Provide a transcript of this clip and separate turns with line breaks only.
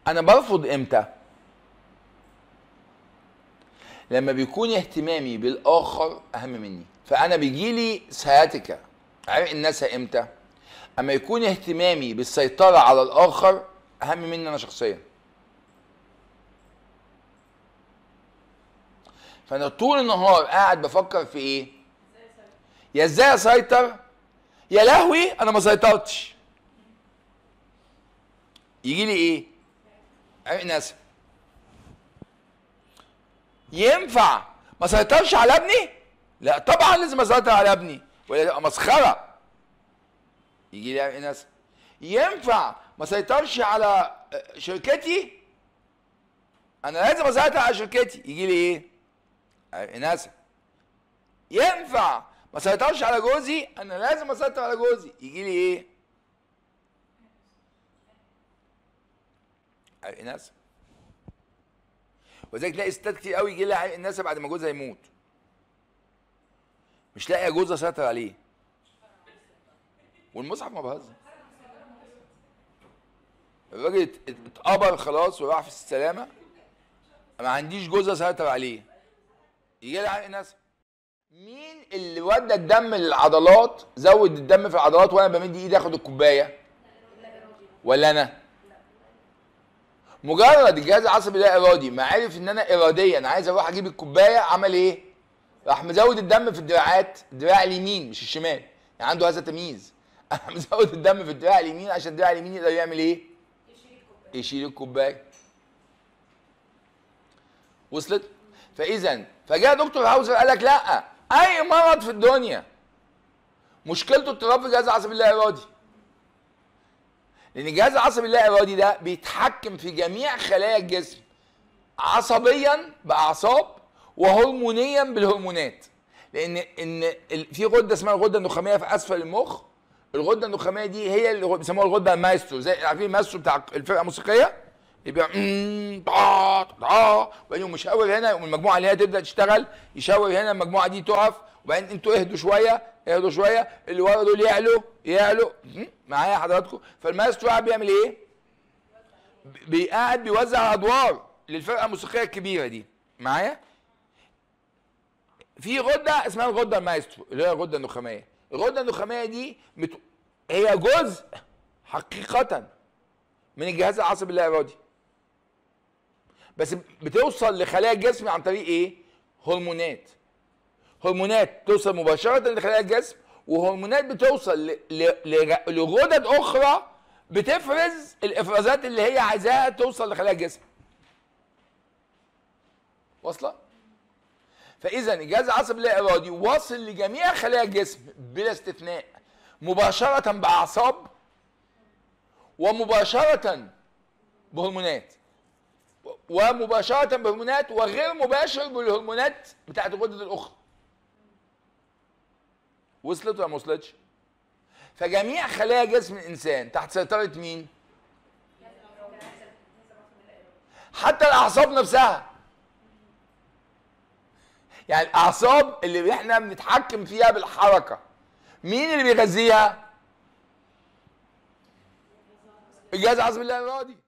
انا برفض امتى لما بيكون اهتمامي بالاخر اهم مني فانا بيجيلي سياتيكا عرق الناس امتى اما يكون اهتمامي بالسيطره على الاخر اهم مني انا شخصيا فانا طول النهار قاعد بفكر في ايه يا ازاي اسيطر يا لهوي انا ما سيطرتش يجي لي ايه عرق ناس ينفع ما سيطرش على ابني لا طبعا لازم اسيطر على ابني ولا تبقى مسخره يجي لي عرق ناس ينفع ما سيطرش على شركتي انا لازم اسيطر على شركتي يجي لي ايه عرق ناس ينفع ما سيطرش على جوزي انا لازم اسيطر على جوزي يجي لي ايه عرق ناس وذلك تلاقي ستات كتير قوي يجي لها عرق الناس بعد ما جوزها يموت مش لاقيه جوزها سيطر عليه والمصحف ما بهزر الراجل ات- ات- اتقبر خلاص وراح في السلامه ما عنديش جوزها سيطر عليه يجي لي عرق ناس مين اللي ودى الدم للعضلات زود الدم في العضلات وانا بمد ايدي اخد الكوبايه ولا انا مجرد الجهاز العصبي لا ارادي ما عرف ان انا اراديا عايز اروح اجيب الكوبايه عمل ايه راح مزود الدم في الدراعات الدراع اليمين مش الشمال يعني عنده هذا تمييز راح مزود الدم في الدراع اليمين عشان الدراع اليمين يقدر يعمل ايه يشيل الكوبايه وصلت فاذا فجاء دكتور هاوزر قال لك لا اي مرض في الدنيا مشكلته اضطراب في الجهاز العصبي اللا ارادي لان الجهاز العصبي اللا ارادي ده بيتحكم في جميع خلايا الجسم عصبيا باعصاب وهرمونيا بالهرمونات لان ان ال- في غده اسمها الغده النخاميه في اسفل المخ الغده النخاميه دي هي اللي بيسموها الغده المايسترو زي عارفين المايسترو بتاع الفرقه الموسيقيه يبقى مم، طا طا وبعدين يقوم مشاور هنا يقوم المجموعه اللي هي تبدا تشتغل يشاور هنا المجموعه دي تقف وبعدين انتوا اهدوا شويه اهدوا شويه اللي ورا دول يعلوا يعلوا مم، معايا حضراتكم فالمايسترو قاعد بيعمل ايه؟ بيقعد بيوزع ادوار للفرقه الموسيقيه الكبيره دي معايا؟ في غده اسمها الغده المايسترو اللي هي الغده النخاميه الغده النخاميه دي مت... هي جزء حقيقه من الجهاز العصبي اللا ارادي بس بتوصل لخلايا الجسم عن طريق ايه هرمونات هرمونات توصل مباشره لخلايا الجسم وهرمونات بتوصل ل... ل... ل... لغدد اخرى بتفرز الافرازات اللي هي عايزاها توصل لخلايا الجسم واصله فاذا الجهاز العصبي اللا ارادي واصل لجميع خلايا الجسم بلا استثناء مباشره باعصاب ومباشره بهرمونات ومباشره بهرمونات وغير مباشر بالهرمونات بتاعت الغدد الاخرى وصلت ولا ما وصلتش فجميع خلايا جسم الانسان تحت سيطره مين حتى الاعصاب نفسها يعني الاعصاب اللي احنا بنتحكم فيها بالحركه مين اللي بيغذيها الجهاز العصبي اللا ارادي